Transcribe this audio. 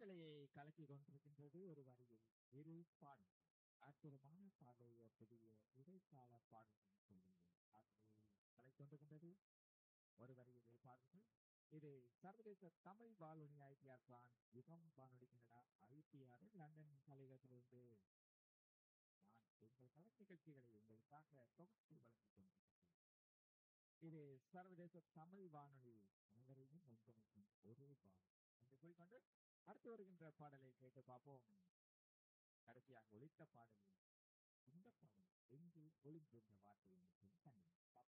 காற்றலையை கலக்கி கொண்டிருக்கின்றது ஒரு வரியில் இரு பாடல் அற்புதமான பாடல் புதிய இடைக்கால பாடல்கள் சொல்லுங்கள் காற்றலையை கலக்கி கொண்டிருக்கின்றது ஒரு வரியில் இரு பாடல்கள் இது சர்வதேச தமிழ் வானொலி ஐடிஆர் பிரான் யுகம் வானொலி கனடா ஐடிஆர் லண்டன் தலைவத்திலிருந்து நான் உங்கள் கலை நிகழ்ச்சிகளை உங்களுக்காக தொகுத்து வழங்கிக் கொண்டிருக்கிறேன் இது சர்வதேச தமிழ் வானொலி அனைவரையும் ஒன்றிணைக்கும் ஒரு வானொலி என்று கூறிக்கொண்டு அடுத்து வருகின்ற பாடலை கேட்டு பார்ப்போம் கடைசியாக ஒழித்த பாடலில் இந்த பாடல் எங்கு ஒளிந்திருந்த வார்த்தை என்று சொல்லி கண்டு